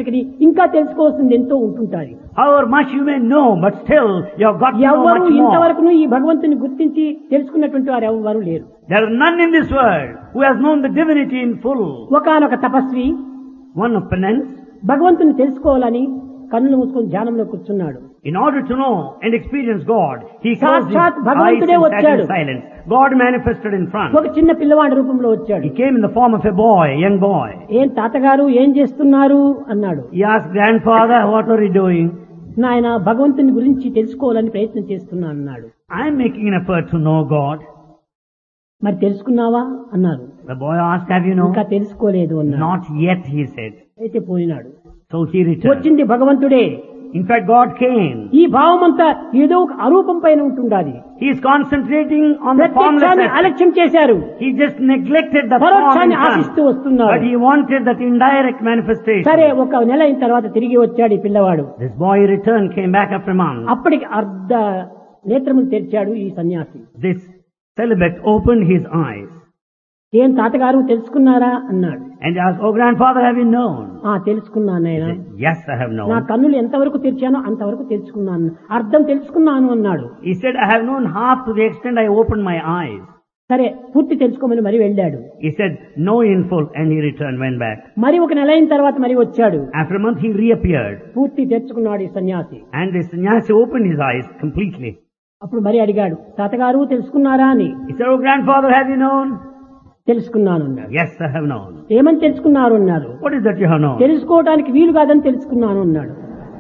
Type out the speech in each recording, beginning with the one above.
తెలుసుకున్నప్పటికీ ఇంకా తెలుసుకోవాల్సింది ఎంతో ఉంటుంటారు However much you may know, but still you have got to know ఎవరు much more. ఇంతవరకు ఈ భగవంతుని గుర్తించి తెలుసుకున్నటువంటి వారు ఎవరు లేరు There are none in this world who has known the divinity in full. ఒకనొక తపస్వి One of penance, భగవంతుని తెలుసుకోవాలని కన్నులు మూసుకొని ధ్యానంలో కూర్చున్నాడు in order to know and experience God, he closed his సాక్షాత్ eyes భగవంతుడే and sat వచ్చాడు. in silence. God manifested in front. ఒక చిన్న పిల్లవాడి రూపంలో వచ్చాడు He came in the form of a boy, a young boy. ఏం తాతగారు ఏం చేస్తున్నారు అన్నాడు He asked grandfather, what are you doing? నాయన భగవంతుని గురించి తెలుసుకోవాలని ప్రయత్నం చేస్తున్నా అన్నాడు I am making an effort to know God. మరి తెలుసుకున్నావా అన్నారు The boy asked, have you known? ఇంకా తెలుసుకోలేదు అన్నాడు Not yet, he said. అయితే పోయినాడు So he returned. వచ్చింది భగవంతుడే In fact, God came. ఈ భావం అంతా ఏదో ఒక అరూపం పైన ఉంటుండాలి He is concentrating on the formless ప్రత్యక్షాన్ని aspect. అలక్ష్యం చేశారు He just neglected the form in పరోక్షాన్ని ఆశిస్తూ front. వస్తున్నాడు But he wanted that indirect manifestation. సరే ఒక నెల అయిన తర్వాత తిరిగి వచ్చాడు ఈ పిల్లవాడు This boy returned, came back after a month. అప్పటికి అర్ధ నేత్రములు తెరిచాడు ఈ సన్యాసి This celibate opened his eyes ఏం తాతగారు తెలుసుకున్నారా అన్నాడు and asked, Oh grandfather, have you known? ఆ తెలుసుకున్నాను He ఆయన said, yes, I have నా known. కన్నులు ఎంతవరకు తెరిచానో అంతవరకు తెలుసుకున్నాను అర్థం తెలుసుకున్నాను అన్నాడు He said, I have known half to the extent I opened my eyes. సరే పూర్తి తెలుసుకోమని మరి వెళ్ళాడు He said, no in full, and he returned, went back. మరి ఒక నెల అయిన తర్వాత మరి వచ్చాడు After a month, he reappeared, పూర్తి తెచ్చుకున్నాడు ఈ సన్యాసి and the sannyasi opened his eyes completely. అప్పుడు మరి అడిగాడు తాతగారు తెలుసుకున్నారా అని He said, Oh grandfather, have you known? తెలుసుకున్నాను అన్నాడు Yes, I have known. ఏమని తెలుసుకున్నారు అన్నారు What is that you have known? తెలుసుకోవడానికి వీలు కాదని తెలుసుకున్నాను అన్నాడు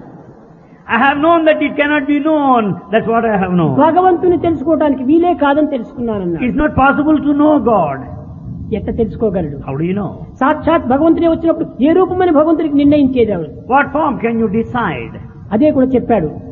I have known that it cannot be known. That's what I have known. భగవంతుని తెలుసుకోవడానికి వీలే కాదని తెలుసుకున్నాను అన్నాడు It's not possible to know God. ఎట్ట తెలుసుకోగలడు How do you know? సాక్షాత్ భగవంతుడే వచ్చినప్పుడు ఏ రూపమని భగవంతుడికి నిర్ణయించేది ఆవిడ What form can you decide? అదే కూడా చెప్పాడు